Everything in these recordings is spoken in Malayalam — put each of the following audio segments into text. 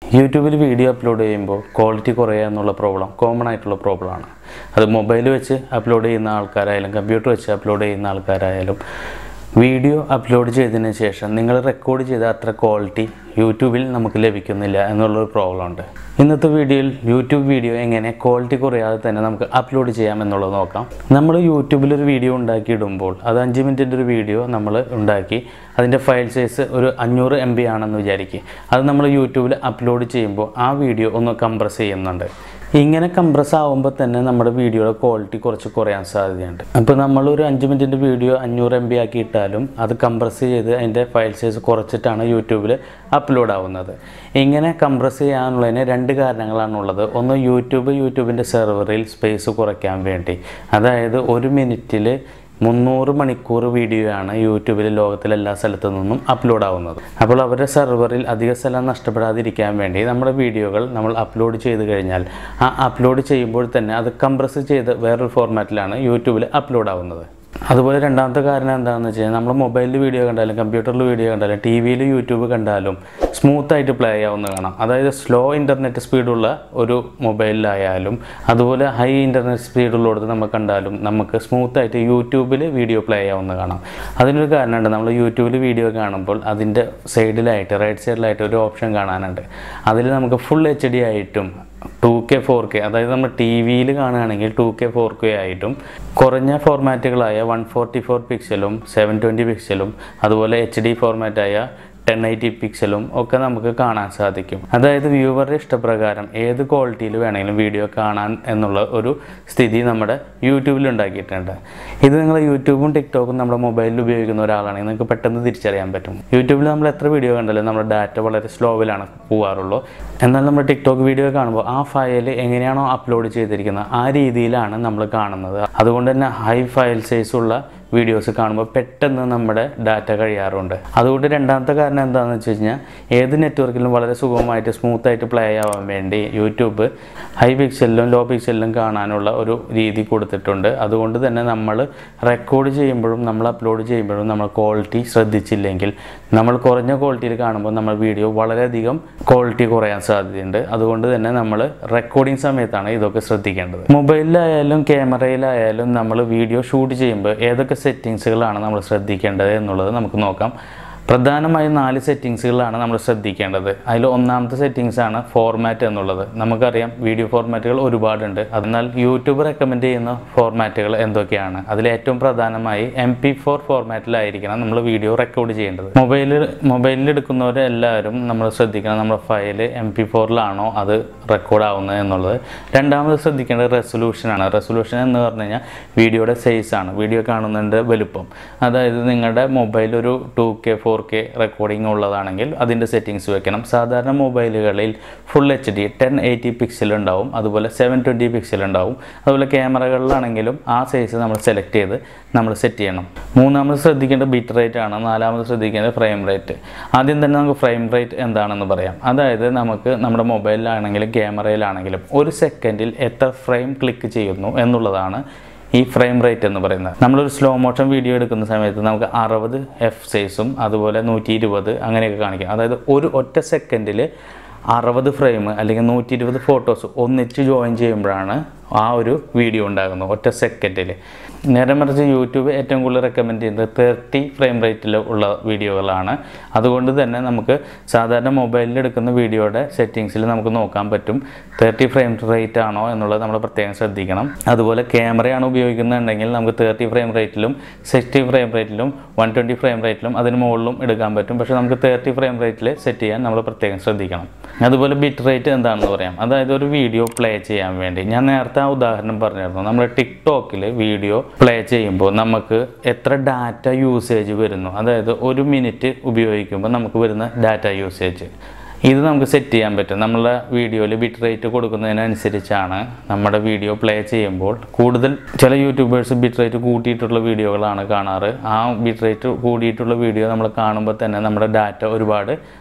യൂട്യൂബിൽ വീഡിയോ അപ്ലോഡ് ചെയ്യുമ്പോൾ ക്വാളിറ്റി കുറയുക എന്നുള്ള പ്രോബ്ലം കോമൺ ആയിട്ടുള്ള പ്രോബ്ലമാണ് അത് മൊബൈൽ വെച്ച് അപ്ലോഡ് ചെയ്യുന്ന ആൾക്കാരായാലും കമ്പ്യൂട്ടർ വെച്ച് അപ്ലോഡ് ചെയ്യുന്ന ആൾക്കാരായാലും വീഡിയോ അപ്ലോഡ് ചെയ്തതിന് ശേഷം നിങ്ങൾ റെക്കോർഡ് ചെയ്ത അത്ര ക്വാളിറ്റി യൂട്യൂബിൽ നമുക്ക് ലഭിക്കുന്നില്ല എന്നുള്ളൊരു പ്രോബ്ലം ഉണ്ട് ഇന്നത്തെ വീഡിയോയിൽ യൂട്യൂബ് വീഡിയോ എങ്ങനെ ക്വാളിറ്റി കുറയാതെ തന്നെ നമുക്ക് അപ്ലോഡ് ചെയ്യാം എന്നുള്ളത് നോക്കാം നമ്മൾ യൂട്യൂബിൽ ഒരു വീഡിയോ ഉണ്ടാക്കിയിടുമ്പോൾ അത് അഞ്ച് മിനിറ്റിൻ്റെ ഒരു വീഡിയോ നമ്മൾ ഉണ്ടാക്കി അതിൻ്റെ ഫയൽ സൈസ് ഒരു അഞ്ഞൂറ് എം ബി ആണെന്ന് വിചാരിക്കുക അത് നമ്മൾ യൂട്യൂബിൽ അപ്ലോഡ് ചെയ്യുമ്പോൾ ആ വീഡിയോ ഒന്ന് കംപ്രസ് ചെയ്യുന്നുണ്ട് ഇങ്ങനെ കംപ്രസ് ആവുമ്പോൾ തന്നെ നമ്മുടെ വീഡിയോയുടെ ക്വാളിറ്റി കുറച്ച് കുറയാൻ സാധ്യതയുണ്ട് അപ്പോൾ നമ്മളൊരു അഞ്ച് മിനിറ്റിൻ്റെ വീഡിയോ അഞ്ഞൂറ് എം ബി ആക്കി ഇട്ടാലും അത് കംപ്രസ് ചെയ്ത് അതിൻ്റെ ഫയൽ സൈസ് കുറച്ചിട്ടാണ് യൂട്യൂബിൽ അപ്ലോഡ് ആവുന്നത് ഇങ്ങനെ കംപ്രസ് ചെയ്യാനുള്ളതിന് രണ്ട് കാരണങ്ങളാണുള്ളത് ഒന്ന് യൂട്യൂബ് യൂട്യൂബിൻ്റെ സെർവറിൽ സ്പേസ് കുറയ്ക്കാൻ വേണ്ടി അതായത് ഒരു മിനിറ്റിൽ മുന്നൂറ് മണിക്കൂർ വീഡിയോ ആണ് യൂട്യൂബിൽ ലോകത്തിലെ എല്ലാ സ്ഥലത്തു നിന്നും അപ്ലോഡ് ആവുന്നത് അപ്പോൾ അവരുടെ സെർവറിൽ അധിക സ്ഥലം നഷ്ടപ്പെടാതിരിക്കാൻ വേണ്ടി നമ്മുടെ വീഡിയോകൾ നമ്മൾ അപ്ലോഡ് ചെയ്ത് കഴിഞ്ഞാൽ ആ അപ്ലോഡ് ചെയ്യുമ്പോൾ തന്നെ അത് കംപ്രസ് ചെയ്ത് വേറൊരു ഫോർമാറ്റിലാണ് യൂട്യൂബിൽ അപ്ലോഡ് ആവുന്നത് അതുപോലെ രണ്ടാമത്തെ കാരണം എന്താണെന്ന് വെച്ച് കഴിഞ്ഞാൽ നമ്മൾ മൊബൈലിൽ വീഡിയോ കണ്ടാലും കമ്പ്യൂട്ടറിൽ വീഡിയോ കണ്ടാലും ടി വിയിൽ യൂട്യൂബ് കണ്ടാലും സ്മൂത്ത് ആയിട്ട് പ്ലേ ആവുന്ന കാണാം അതായത് സ്ലോ ഇൻ്റർനെറ്റ് സ്പീഡുള്ള ഒരു മൊബൈലിലായാലും അതുപോലെ ഹൈ ഇൻ്റർനെറ്റ് സ്പീഡുള്ളിടത്ത് നമ്മൾ കണ്ടാലും നമുക്ക് സ്മൂത്ത് ആയിട്ട് യൂട്യൂബിൽ വീഡിയോ പ്ലേ ആവുന്ന കാണാം അതിനൊരു കാരണമുണ്ട് നമ്മൾ യൂട്യൂബിൽ വീഡിയോ കാണുമ്പോൾ അതിൻ്റെ സൈഡിലായിട്ട് റൈറ്റ് സൈഡിലായിട്ട് ഒരു ഓപ്ഷൻ കാണാനുണ്ട് അതിൽ നമുക്ക് ഫുൾ എച്ച് ഡി ആയിട്ടും ടു കെ ഫോർ കെ അതായത് നമ്മൾ ടി വിയിൽ കാണുകയാണെങ്കിൽ ടു കെ ഫോർ കെ ആയിട്ടും കുറഞ്ഞ ഫോർമാറ്റുകളായ വൺ ഫോർട്ടി ഫോർ പിക്സലും സെവൻ ട്വൻറ്റി പിക്സലും അതുപോലെ എച്ച് ഡി ഫോർമാറ്റായ ടെൻ എയ്റ്റി പിക്സലും ഒക്കെ നമുക്ക് കാണാൻ സാധിക്കും അതായത് വ്യൂവറുടെ ഇഷ്ടപ്രകാരം ഏത് ക്വാളിറ്റിയിൽ വേണമെങ്കിലും വീഡിയോ കാണാൻ എന്നുള്ള ഒരു സ്ഥിതി നമ്മുടെ യൂട്യൂബിൽ ഉണ്ടാക്കിയിട്ടുണ്ട് ഇത് നിങ്ങൾ യൂട്യൂബും ടിക്ടോക്കും നമ്മുടെ മൊബൈലിൽ ഉപയോഗിക്കുന്ന ഒരാളാണെങ്കിൽ നിങ്ങൾക്ക് പെട്ടെന്ന് തിരിച്ചറിയാൻ പറ്റും യൂട്യൂബിൽ നമ്മൾ എത്ര വീഡിയോ കണ്ടാലും നമ്മുടെ ഡാറ്റ വളരെ സ്ലോവിലാണ് പോകാറുള്ളൂ എന്നാൽ നമ്മൾ ടിക്ടോക്ക് വീഡിയോ കാണുമ്പോൾ ആ ഫയൽ എങ്ങനെയാണോ അപ്ലോഡ് ചെയ്തിരിക്കുന്നത് ആ രീതിയിലാണ് നമ്മൾ കാണുന്നത് അതുകൊണ്ട് തന്നെ ഹൈ ഫയൽ സൈസ് ഉള്ള വീഡിയോസ് കാണുമ്പോൾ പെട്ടെന്ന് നമ്മുടെ ഡാറ്റ കഴിയാറുണ്ട് അതുകൊണ്ട് രണ്ടാമത്തെ കാരണം എന്താണെന്ന് വെച്ച് കഴിഞ്ഞാൽ ഏത് നെറ്റ്വർക്കിലും വളരെ സുഗമമായിട്ട് സ്മൂത്തായിട്ട് പ്ലേ ആവാൻ വേണ്ടി യൂട്യൂബ് ഹൈ പിക്സലിലും ലോ പിക്സലിലും കാണാനുള്ള ഒരു രീതി കൊടുത്തിട്ടുണ്ട് അതുകൊണ്ട് തന്നെ നമ്മൾ റെക്കോർഡ് ചെയ്യുമ്പോഴും നമ്മൾ അപ്ലോഡ് ചെയ്യുമ്പോഴും നമ്മൾ ക്വാളിറ്റി ശ്രദ്ധിച്ചില്ലെങ്കിൽ നമ്മൾ കുറഞ്ഞ ക്വാളിറ്റിയിൽ കാണുമ്പോൾ നമ്മൾ വീഡിയോ വളരെയധികം ക്വാളിറ്റി കുറയാൻ സാധ്യതയുണ്ട് അതുകൊണ്ട് തന്നെ നമ്മൾ റെക്കോർഡിംഗ് സമയത്താണ് ഇതൊക്കെ ശ്രദ്ധിക്കേണ്ടത് മൊബൈലിലായാലും ക്യാമറയിലായാലും നമ്മൾ വീഡിയോ ഷൂട്ട് ചെയ്യുമ്പോൾ ഏതൊക്കെ സെറ്റിങ്സുകളാണ് നമ്മൾ ശ്രദ്ധിക്കേണ്ടത് എന്നുള്ളത് നമുക്ക് നോക്കാം പ്രധാനമായും നാല് സെറ്റിങ്സുകളാണ് നമ്മൾ ശ്രദ്ധിക്കേണ്ടത് അതിൽ ഒന്നാമത്തെ സെറ്റിങ്സ് ആണ് ഫോർമാറ്റ് എന്നുള്ളത് നമുക്കറിയാം വീഡിയോ ഫോർമാറ്റുകൾ ഒരുപാടുണ്ട് എന്നാൽ യൂട്യൂബ് റെക്കമെൻഡ് ചെയ്യുന്ന ഫോർമാറ്റുകൾ എന്തൊക്കെയാണ് അതിൽ ഏറ്റവും പ്രധാനമായി എം പി ഫോർ ഫോർമാറ്റിലായിരിക്കണം നമ്മൾ വീഡിയോ റെക്കോർഡ് ചെയ്യേണ്ടത് മൊബൈലിൽ മൊബൈലിൽ എടുക്കുന്നവർ എല്ലാവരും നമ്മൾ ശ്രദ്ധിക്കണം നമ്മുടെ ഫയൽ എം പി ഫോറിലാണോ അത് റെക്കോർഡ് ആവുന്നത് എന്നുള്ളത് രണ്ടാമത് ശ്രദ്ധിക്കേണ്ടത് റെസൊല്യൂഷനാണ് റെസൊല്യൂഷൻ എന്ന് പറഞ്ഞു കഴിഞ്ഞാൽ വീഡിയോയുടെ സൈസാണ് വീഡിയോ കാണുന്നതിൻ്റെ വലുപ്പം അതായത് നിങ്ങളുടെ മൊബൈൽ ഒരു two K four K recording ഉള്ളതാണെങ്കിൽ അതിൻ്റെ സെറ്റിങ്സ് വെക്കണം സാധാരണ മൊബൈലുകളിൽ full H D ten eighty pixel ഉണ്ടാവും അതുപോലെ സെവൻ ട്വൻറ്റി പിക്സൽ ഉണ്ടാവും അതുപോലെ ക്യാമറകളിലാണെങ്കിലും ആ സൈസ് നമ്മൾ സെലക്ട് ചെയ്ത് നമ്മൾ സെറ്റ് ചെയ്യണം മൂന്നാമത് ശ്രദ്ധിക്കേണ്ട ബിറ്റ് റേറ്റ് ആണ് നാലാമത് ശ്രദ്ധിക്കേണ്ടത് ഫ്രെയിം റേറ്റ് ആദ്യം തന്നെ നമുക്ക് ഫ്രെയിം റേറ്റ് എന്താണെന്ന് പറയാം അതായത് നമുക്ക് നമ്മുടെ മൊബൈലിലാണെങ്കിലും ക്യാമറയിലാണെങ്കിലും ഒരു സെക്കൻഡിൽ എത്ര ഫ്രെയിം ക്ലിക്ക് ചെയ്യുന്നു എന്നുള്ളതാണ് ഈ ഫ്രെയിം റേറ്റ് എന്ന് പറയുന്നത് നമ്മളൊരു സ്ലോ മോഷൻ വീഡിയോ എടുക്കുന്ന സമയത്ത് നമുക്ക് അറുപത് എഫ് സൈസും അതുപോലെ നൂറ്റി ഇരുപത് അങ്ങനെയൊക്കെ കാണിക്കും അതായത് ഒരു ഒറ്റ സെക്കൻഡിൽ അറുപത് ഫ്രെയിം അല്ലെങ്കിൽ നൂറ്റി ഇരുപത് ഫോട്ടോസ് ഒന്നിച്ച് ജോയിൻ ചെയ്യുമ്പോഴാണ് ആ ഒരു വീഡിയോ ഉണ്ടാകുന്നത് ഒറ്റ സെക്കൻഡിൽ നേരെ മറിച്ച് യൂട്യൂബ് ഏറ്റവും കൂടുതൽ റെക്കമെൻഡ് ചെയ്യുന്നത് തേർട്ടി ഫ്രെയിം റേറ്റിൽ ഉള്ള വീഡിയോകളാണ് അതുകൊണ്ട് തന്നെ നമുക്ക് സാധാരണ മൊബൈലിൽ എടുക്കുന്ന വീഡിയോയുടെ സെറ്റിങ്സിൽ നമുക്ക് നോക്കാൻ പറ്റും തേർട്ടി ഫ്രെയിം റേറ്റ് ആണോ എന്നുള്ളത് നമ്മൾ പ്രത്യേകം ശ്രദ്ധിക്കണം അതുപോലെ ക്യാമറയാണ് ഉപയോഗിക്കുന്നുണ്ടെങ്കിൽ നമുക്ക് തേർട്ടി ഫ്രെയിം റേറ്റിലും സിക്സ്റ്റി ഫ്രെയിം റേറ്റിലും വൺ ട്വൻറ്റി ഫ്രെയിം റേറ്റിലും അതിന് മുകളിലും എടുക്കാൻ പറ്റും പക്ഷേ നമുക്ക് തേർട്ടി ഫ്രെയിം റേറ്റിൽ സെറ്റ് ചെയ്യാൻ നമ്മൾ പ്രത്യേകം ശ്രദ്ധിക്കണം അതുപോലെ ബിറ്റ് റേറ്റ് എന്താണെന്ന് പറയാം അതായത് ഒരു വീഡിയോ പ്ലേ ചെയ്യാൻ വേണ്ടി ഞാൻ നേരത്തെ ആ ഉദാഹരണം പറഞ്ഞിരുന്നു നമ്മൾ ടിക്ടോക്കിൽ വീഡിയോ പ്ലേ ചെയ്യുമ്പോൾ നമുക്ക് എത്ര ഡാറ്റ യൂസേജ് വരുന്നു അതായത് ഒരു മിനിറ്റ് ഉപയോഗിക്കുമ്പോൾ നമുക്ക് വരുന്ന ഡാറ്റ യൂസേജ് ഇത് നമുക്ക് സെറ്റ് ചെയ്യാൻ പറ്റും നമ്മളെ വീഡിയോയിൽ ബിറ്റ് റേറ്റ് കൊടുക്കുന്നതിനനുസരിച്ചാണ് നമ്മുടെ വീഡിയോ പ്ലേ ചെയ്യുമ്പോൾ കൂടുതൽ ചില യൂട്യൂബേഴ്സ് ബിറ്റ് റേറ്റ് കൂട്ടിയിട്ടുള്ള വീഡിയോകളാണ് കാണാറ് ആ ബിറ്റ് റേറ്റ് കൂടിയിട്ടുള്ള വീഡിയോ നമ്മൾ കാണുമ്പോൾ തന്നെ നമ്മുടെ ഡാറ്റ ഒരുപാട്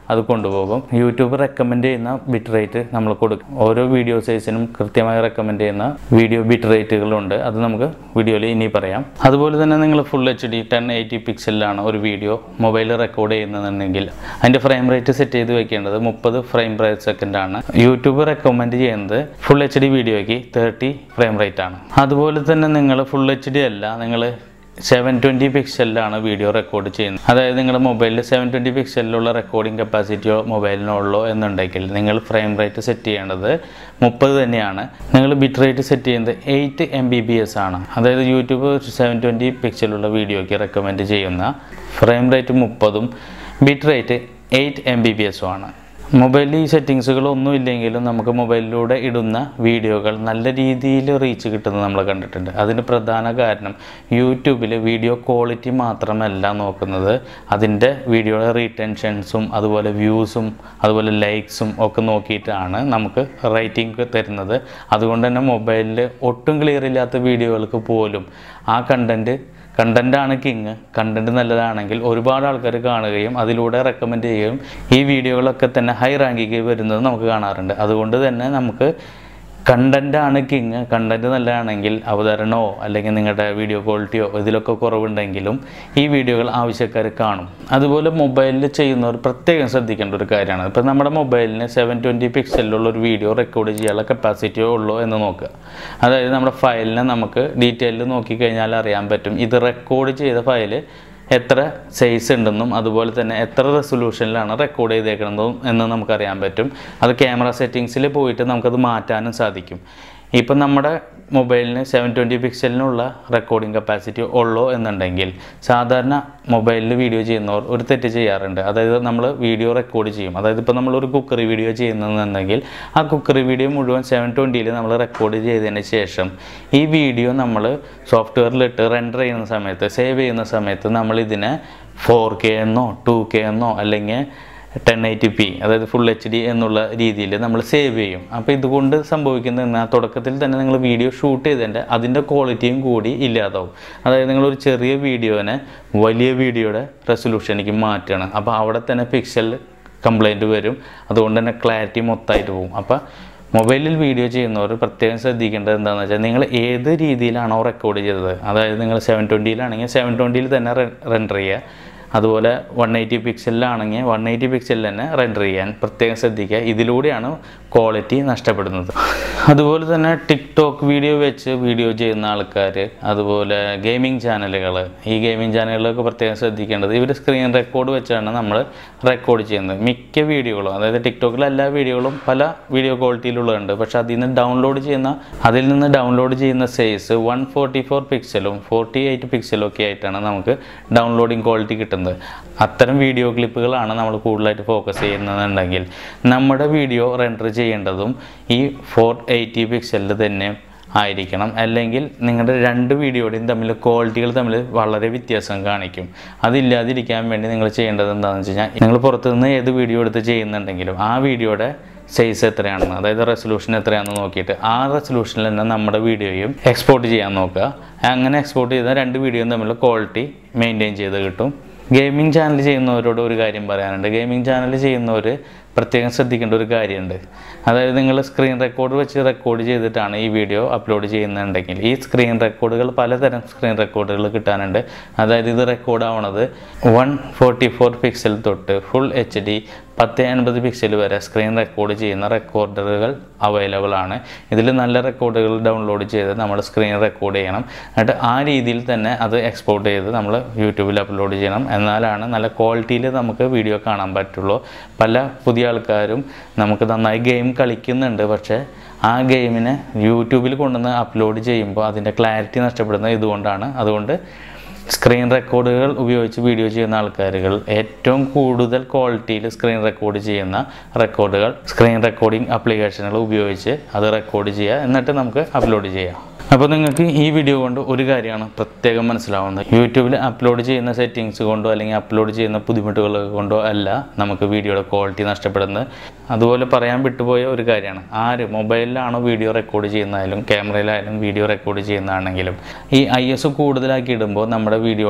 അത് കൊണ്ടുപോകും യൂട്യൂബ് റെക്കമെൻഡ് ചെയ്യുന്ന ബിറ്റ് റേറ്റ് നമ്മൾ കൊടുക്കും ഓരോ വീഡിയോ സൈസിനും കൃത്യമായി റെക്കമെൻഡ് ചെയ്യുന്ന വീഡിയോ ബിറ്റ് റേറ്റുകളുണ്ട് അത് നമുക്ക് വീഡിയോയിൽ ഇനി പറയാം അതുപോലെ തന്നെ നിങ്ങൾ full H D ten eighty പിക്സലിലാണ് ഒരു വീഡിയോ മൊബൈലിൽ റെക്കോർഡ് ചെയ്യുന്നതെന്നുണ്ടെങ്കിൽ അതിൻ്റെ ഫ്രെയിം റേറ്റ് സെറ്റ് ചെയ്ത് വെക്കേണ്ടത് മുപ്പത് ഫ്രെയിം റേറ്റ് സെക്കൻഡ് ആണ് യൂട്യൂബ് റെക്കമെൻഡ് ചെയ്യുന്നത് ഫുൾ എച്ച് ഡി വീഡിയോയ്ക്ക് തേർട്ടി ഫ്രെയിം റേറ്റ് ആണ് അതുപോലെ തന്നെ നിങ്ങൾ ഫുൾ എച്ച് ഡി അല്ല നിങ്ങൾ സെവൻ ട്വൻറ്റി പിക്സലിലാണ് വീഡിയോ റെക്കോർഡ് ചെയ്യുന്നത് അതായത് നിങ്ങളുടെ മൊബൈലിൽ സെവൻ ട്വൻറ്റി പിക്സലിലുള്ള റെക്കോർഡിംഗ് കപ്പാസിറ്റിയോ മൊബൈലിനുള്ളോ എന്നുണ്ടെങ്കിൽ നിങ്ങൾ ഫ്രെയിം റേറ്റ് സെറ്റ് ചെയ്യേണ്ടത് മുപ്പത് തന്നെയാണ് നിങ്ങൾ ബിറ്റ് റേറ്റ് സെറ്റ് ചെയ്യുന്നത് eight M B B S ആണ് അതായത് യൂട്യൂബ് സെവൻ ട്വൻറ്റി പിക്സലുള്ള വീഡിയോയ്ക്ക് റെക്കമെൻഡ് ചെയ്യുന്ന ഫ്രെയിം റേറ്റ് മുപ്പതും bit rate eight M B B എസും ആണ് മൊബൈലിൽ ഈ സെറ്റിങ്സുകളൊന്നും ഇല്ലെങ്കിലും നമുക്ക് മൊബൈലിലൂടെ ഇടുന്ന വീഡിയോകൾ നല്ല രീതിയിൽ റീച്ച് കിട്ടുന്നത് നമ്മൾ കണ്ടിട്ടുണ്ട് അതിന് പ്രധാന കാരണം യൂട്യൂബിൽ വീഡിയോ ക്വാളിറ്റി മാത്രമല്ല നോക്കുന്നത് അതിൻ്റെ വീഡിയോയുടെ റീറ്റൻഷൻസും അതുപോലെ വ്യൂസും അതുപോലെ ലൈക്സും ഒക്കെ നോക്കിയിട്ടാണ് നമുക്ക് റേറ്റിംഗ് തരുന്നത് അതുകൊണ്ട് തന്നെ മൊബൈലിൽ ഒട്ടും ക്ലിയർ ഇല്ലാത്ത വീഡിയോകൾക്ക് പോലും ആ കണ്ടൻറ്റ് കണ്ടൻ്റാണ് കിങ് കണ്ടൻറ്റ് നല്ലതാണെങ്കിൽ ഒരുപാട് ആൾക്കാർ കാണുകയും അതിലൂടെ റെക്കമെൻഡ് ചെയ്യുകയും ഈ വീഡിയോകളൊക്കെ തന്നെ ഹൈ റാങ്കിങ് വരുന്നത് നമുക്ക് കാണാറുണ്ട് അതുകൊണ്ട് തന്നെ നമുക്ക് കണ്ടൻ്റാണ് കിങ് കണ്ടൻറ്റ് നല്ലതാണെങ്കിൽ അവതരണമോ അല്ലെങ്കിൽ നിങ്ങളുടെ വീഡിയോ ക്വാളിറ്റിയോ ഇതിലൊക്കെ കുറവുണ്ടെങ്കിലും ഈ വീഡിയോകൾ ആവശ്യക്കാർ കാണും അതുപോലെ മൊബൈലിൽ ചെയ്യുന്നവർ പ്രത്യേകം ശ്രദ്ധിക്കേണ്ട ഒരു കാര്യമാണ് ഇപ്പം നമ്മുടെ മൊബൈലിന് സെവൻ ട്വൻറ്റി പിക്സലിലുള്ള ഒരു വീഡിയോ റെക്കോർഡ് ചെയ്യാനുള്ള കപ്പാസിറ്റിയോ ഉള്ളോ എന്ന് നോക്കുക അതായത് നമ്മുടെ ഫയലിനെ നമുക്ക് ഡീറ്റെയിലിൽ നോക്കിക്കഴിഞ്ഞാൽ അറിയാൻ പറ്റും ഇത് റെക്കോർഡ് ചെയ്ത ഫയല് എത്ര സൈസ് ഉണ്ടെന്നും അതുപോലെ തന്നെ എത്ര റെസൊല്യൂഷനിലാണ് റെക്കോർഡ് ചെയ്തേക്കുന്നതും എന്ന് നമുക്കറിയാൻ പറ്റും അത് ക്യാമറ സെറ്റിങ്സിൽ പോയിട്ട് നമുക്കത് മാറ്റാനും സാധിക്കും ഇപ്പം നമ്മുടെ മൊബൈലിന് സെവൻ ട്വൻറ്റി പിക്സലിനുള്ള റെക്കോർഡിംഗ് കപ്പാസിറ്റി ഉള്ളോ എന്നുണ്ടെങ്കിൽ സാധാരണ മൊബൈലിൽ വീഡിയോ ചെയ്യുന്നവർ ഒരു തെറ്റ് ചെയ്യാറുണ്ട് അതായത് നമ്മൾ വീഡിയോ റെക്കോർഡ് ചെയ്യും അതായത് ഇപ്പോൾ നമ്മളൊരു കുക്കറി വീഡിയോ ചെയ്യുന്നതെന്നുണ്ടെങ്കിൽ ആ കുക്കറി വീഡിയോ മുഴുവൻ സെവൻ ട്വൻറ്റിയിൽ നമ്മൾ റെക്കോർഡ് ചെയ്തതിന് ശേഷം ഈ വീഡിയോ നമ്മൾ സോഫ്റ്റ്വെയറിലിട്ട് റെൻഡർ ചെയ്യുന്ന സമയത്ത് സേവ് ചെയ്യുന്ന സമയത്ത് നമ്മൾ ഇതിനെ ഫോർ കെ എന്നോ ടു കെ എന്നോ അല്ലെങ്കിൽ ടെൻ എയ്റ്റി പി അതായത് ഫുൾ എച്ച് ഡി എന്നുള്ള രീതിയിൽ നമ്മൾ സേവ് ചെയ്യും അപ്പോൾ ഇതുകൊണ്ട് സംഭവിക്കുന്നത് എന്നാൽ തുടക്കത്തിൽ തന്നെ നിങ്ങൾ വീഡിയോ ഷൂട്ട് ചെയ്തതിൻ്റെ അതിൻ്റെ ക്വാളിറ്റിയും കൂടി ഇല്ലാതാവും അതായത് നിങ്ങളൊരു ചെറിയ വീഡിയോനെ വലിയ വീഡിയോയുടെ റെസൊല്യൂഷനിലേക്ക് മാറ്റുകയാണ് അപ്പോൾ അവിടെ തന്നെ പിക്സൽ കംപ്ലൈൻറ്റ് വരും അതുകൊണ്ട് തന്നെ ക്ലാരിറ്റി മൊത്തമായിട്ട് പോകും അപ്പോൾ മൊബൈലിൽ വീഡിയോ ചെയ്യുന്നവർ പ്രത്യേകം ശ്രദ്ധിക്കേണ്ടത് എന്താണെന്ന് വെച്ചാൽ നിങ്ങൾ ഏത് രീതിയിലാണോ റെക്കോർഡ് ചെയ്തത് അതായത് നിങ്ങൾ സെവൻ ട്വൻറ്റിയിലാണെങ്കിൽ സെവൻ ട്വൻറ്റിയിൽ തന്നെ റെൻഡർ ചെയ്യുക അതുപോലെ വൺ എയ്റ്റി പിക്സലിലാണെങ്കിൽ വൺ എയ്റ്റി പിക്സലിൽ തന്നെ റെൻഡർ ചെയ്യാൻ പ്രത്യേകം ശ്രദ്ധിക്കുക ഇതിലൂടെയാണ് ക്വാളിറ്റി നഷ്ടപ്പെടുന്നത് അതുപോലെ തന്നെ ടിക്ടോക്ക് വീഡിയോ വെച്ച് വീഡിയോ ചെയ്യുന്ന ആൾക്കാർ അതുപോലെ ഗെയിമിംഗ് ചാനലുകൾ ഈ ഗെയിമിംഗ് ചാനലുകളൊക്കെ പ്രത്യേകം ശ്രദ്ധിക്കേണ്ടത് ഇവർ സ്ക്രീൻ റെക്കോർഡ് വെച്ചാണ് നമ്മൾ റെക്കോർഡ് ചെയ്യുന്നത് മിക്ക വീഡിയോകളും അതായത് ടിക്ടോക്കിലെ എല്ലാ വീഡിയോകളും പല വീഡിയോ ക്വാളിറ്റിയിലുള്ളതുണ്ട് പക്ഷേ അതിൽ നിന്ന് ഡൗൺലോഡ് ചെയ്യുന്ന അതിൽ നിന്ന് ഡൗൺലോഡ് ചെയ്യുന്ന സൈസ് വൺ ഫോർട്ടി ഫോർ പിക്സലും ഫോർട്ടി എയ്റ്റ് പിക്സലും ഒക്കെ ആയിട്ടാണ് നമുക്ക് ഡൗൺലോഡിങ് ക്വാളിറ്റി കിട്ടുന്നത് അത്തരം വീഡിയോ ക്ലിപ്പുകളാണ് നമ്മൾ കൂടുതലായിട്ട് ഫോക്കസ് ചെയ്യുന്നതെന്നുണ്ടെങ്കിൽ നമ്മുടെ വീഡിയോ റെൻഡർ ചെയ്യേണ്ടതും ഈ ഫോർ എയ്റ്റി പിക്സലിൽ തന്നെ ആയിരിക്കണം അല്ലെങ്കിൽ നിങ്ങളുടെ രണ്ട് വീഡിയോയുടെയും തമ്മിൽ ക്വാളിറ്റികൾ തമ്മിൽ വളരെ വ്യത്യാസം കാണിക്കും അതില്ലാതിരിക്കാൻ വേണ്ടി നിങ്ങൾ ചെയ്യേണ്ടത് എന്താണെന്ന് വെച്ച് കഴിഞ്ഞാൽ നിങ്ങൾ പുറത്തുനിന്ന് ഏത് വീഡിയോ എടുത്ത് ചെയ്യുന്നുണ്ടെങ്കിലും ആ വീഡിയോയുടെ സൈസ് എത്രയാണെന്ന് അതായത് റെസൊല്യൂഷൻ എത്രയാണെന്ന് നോക്കിയിട്ട് ആ റെസൊല്യൂഷനിൽ തന്നെ നമ്മുടെ വീഡിയോയും എക്സ്പോർട്ട് ചെയ്യാൻ നോക്കുക അങ്ങനെ എക്സ്പോർട്ട് ചെയ്താൽ രണ്ട് വീഡിയോയും തമ്മിലുള്ള ക്വാളിറ്റി മെയിൻറ്റെയിൻ ചെയ്ത് കിട്ടും ഗെയിമിംഗ് ചാനൽ ചെയ്യുന്നവരോട് ഒരു കാര്യം പറയാനുണ്ട് ഗെയിമിംഗ് ചാനൽ ചെയ്യുന്നവർ പ്രത്യേകം ശ്രദ്ധിക്കേണ്ട ഒരു കാര്യമുണ്ട് അതായത് നിങ്ങൾ സ്ക്രീൻ റെക്കോർഡ് വെച്ച് റെക്കോർഡ് ചെയ്തിട്ടാണ് ഈ വീഡിയോ അപ്ലോഡ് ചെയ്യുന്നുണ്ടെങ്കിൽ ഈ സ്ക്രീൻ റെക്കോർഡുകൾ പലതരം സ്ക്രീൻ റെക്കോർഡുകൾ കിട്ടാനുണ്ട് അതായത് ഇത് റെക്കോർഡ് ആവണത് വൺ ഫോർട്ടി ഫോർ പിക്സൽ തൊട്ട് ഫുൾ എച്ച് ഡി പത്ത് എൺപത് പിക്സൽ വരെ സ്ക്രീൻ റെക്കോർഡ് ചെയ്യുന്ന റെക്കോർഡറുകൾ അവൈലബിൾ ആണ് ഇതിൽ നല്ല റെക്കോർഡുകൾ ഡൗൺലോഡ് ചെയ്ത് നമ്മൾ സ്ക്രീൻ റെക്കോർഡ് ചെയ്യണം എന്നിട്ട് ആ രീതിയിൽ തന്നെ അത് എക്സ്പോർട്ട് ചെയ്ത് നമ്മൾ യൂട്യൂബിൽ അപ്ലോഡ് ചെയ്യണം എന്നാലാണ് നല്ല ക്വാളിറ്റിയിൽ നമുക്ക് വീഡിയോ കാണാൻ പറ്റുള്ളൂ പല പുതിയ ആൾക്കാരും നമുക്ക് നന്നായി ഗെയിം കളിക്കുന്നുണ്ട് പക്ഷേ ആ ഗെയിമിനെ യൂട്യൂബിൽ കൊണ്ടുവന്ന് അപ്ലോഡ് ചെയ്യുമ്പോൾ അതിൻ്റെ ക്ലാരിറ്റി നഷ്ടപ്പെടുന്നത് ഇതുകൊണ്ടാണ് അതുകൊണ്ട് സ്ക്രീൻ റെക്കോർഡുകൾ ഉപയോഗിച്ച് വീഡിയോ ചെയ്യുന്ന ആൾക്കാരുകൾ ഏറ്റവും കൂടുതൽ ക്വാളിറ്റിയിൽ സ്ക്രീൻ റെക്കോർഡ് ചെയ്യുന്ന റെക്കോർഡുകൾ സ്ക്രീൻ റെക്കോർഡിംഗ് ആപ്ലിക്കേഷനുകൾ ഉപയോഗിച്ച് അത് റെക്കോർഡ് ചെയ്യുക എന്നിട്ട് നമുക്ക് അപ്ലോഡ് ചെയ്യാം അപ്പോൾ നിങ്ങൾക്ക് ഈ വീഡിയോ കൊണ്ട് ഒരു കാര്യമാണ് പ്രത്യേകം മനസ്സിലാവുന്നത് യൂട്യൂബിൽ അപ്ലോഡ് ചെയ്യുന്ന സെറ്റിങ്സ് കൊണ്ടോ അല്ലെങ്കിൽ അപ്ലോഡ് ചെയ്യുന്ന ബുദ്ധിമുട്ടുകൾ കൊണ്ടോ അല്ല നമുക്ക് വീഡിയോയുടെ ക്വാളിറ്റി നഷ്ടപ്പെടുന്നത് അതുപോലെ പറയാൻ വിട്ടുപോയ ഒരു കാര്യമാണ് ആര് മൊബൈലിലാണോ വീഡിയോ റെക്കോർഡ് ചെയ്യുന്നതായാലും ക്യാമറയിലായാലും വീഡിയോ റെക്കോർഡ് ചെയ്യുന്നതാണെങ്കിലും ഈ ഐ എസ് കൂടുതലാക്കി ഇടുമ്പോൾ നമ്മുടെ വീഡിയോയുടെ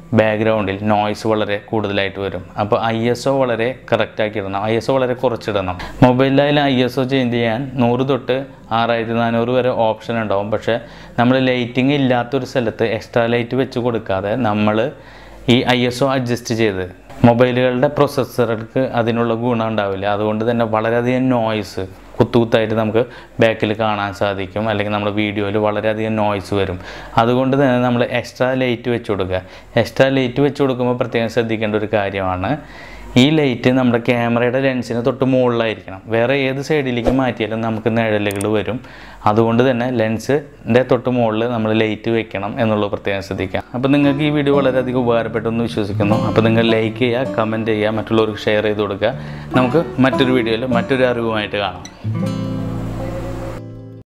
ബാക്ക്ഗ്രൗണ്ടിൽ നോയ്സ് വളരെ കൂടുതലായിട്ട് വരും അപ്പോൾ ഐ എസ് ഒ വളരെ കറക്റ്റാക്കി ഇടണം ഐ എസ് ഒ വളരെ കുറച്ചിടണം മൊബൈലിലായാലും ഐ എസ് ഒ ചേഞ്ച് ചെയ്യാൻ നൂറ് തൊട്ട് ആറായിരത്തി നാനൂറ് വരെ ഓപ്ഷൻ ഉണ്ടാവും പക്ഷേ നമ്മൾ ലൈറ്റിംഗ് ഇല്ലാത്തൊരു സ്ഥലത്ത് എക്സ്ട്രാ ലൈറ്റ് വെച്ച് കൊടുക്കാതെ നമ്മൾ ഈ ഐ എസ് ഒ അഡ്ജസ്റ്റ് ചെയ്ത് മൊബൈലുകളുടെ പ്രൊസസ്സറുകൾക്ക് അതിനുള്ള ഗുണം ഉണ്ടാവില്ല അതുകൊണ്ട് തന്നെ വളരെയധികം നോയ്സ് കുത്തുകുത്തായിട്ട് നമുക്ക് ബാക്കിൽ കാണാൻ സാധിക്കും അല്ലെങ്കിൽ നമ്മുടെ വീഡിയോയിൽ വളരെയധികം നോയ്സ് വരും അതുകൊണ്ട് തന്നെ നമ്മൾ എക്സ്ട്രാ ലൈറ്റ് വെച്ച് കൊടുക്കുക എക്സ്ട്രാ ലൈറ്റ് വെച്ച് കൊടുക്കുമ്പോൾ പ്രത്യേകം ശ്രദ്ധിക്കേണ്ട ഒരു കാര്യമാണ് ഈ ലൈറ്റ് നമ്മുടെ ക്യാമറയുടെ ലെൻസിന് തൊട്ട് മുകളിലായിരിക്കണം വേറെ ഏത് സൈഡിലേക്ക് മാറ്റിയാലും നമുക്ക് നിഴലുകൾ വരും അതുകൊണ്ട് തന്നെ ലെൻസിൻ്റെ തൊട്ട് മുകളിൽ നമ്മൾ ലൈറ്റ് വെക്കണം എന്നുള്ളത് പ്രത്യേകം ശ്രദ്ധിക്കുക അപ്പോൾ നിങ്ങൾക്ക് ഈ വീഡിയോ വളരെയധികം ഉപകാരപ്പെട്ടു എന്ന് വിശ്വസിക്കുന്നു അപ്പോൾ നിങ്ങൾ ലൈക്ക് ചെയ്യുക കമൻറ്റ് ചെയ്യുക മറ്റുള്ളവർക്ക് ഷെയർ ചെയ്ത് കൊടുക്കുക നമുക്ക് മറ്റൊരു വീഡിയോയിൽ മറ്റൊരു അറിവുമായിട്ട് കാണാം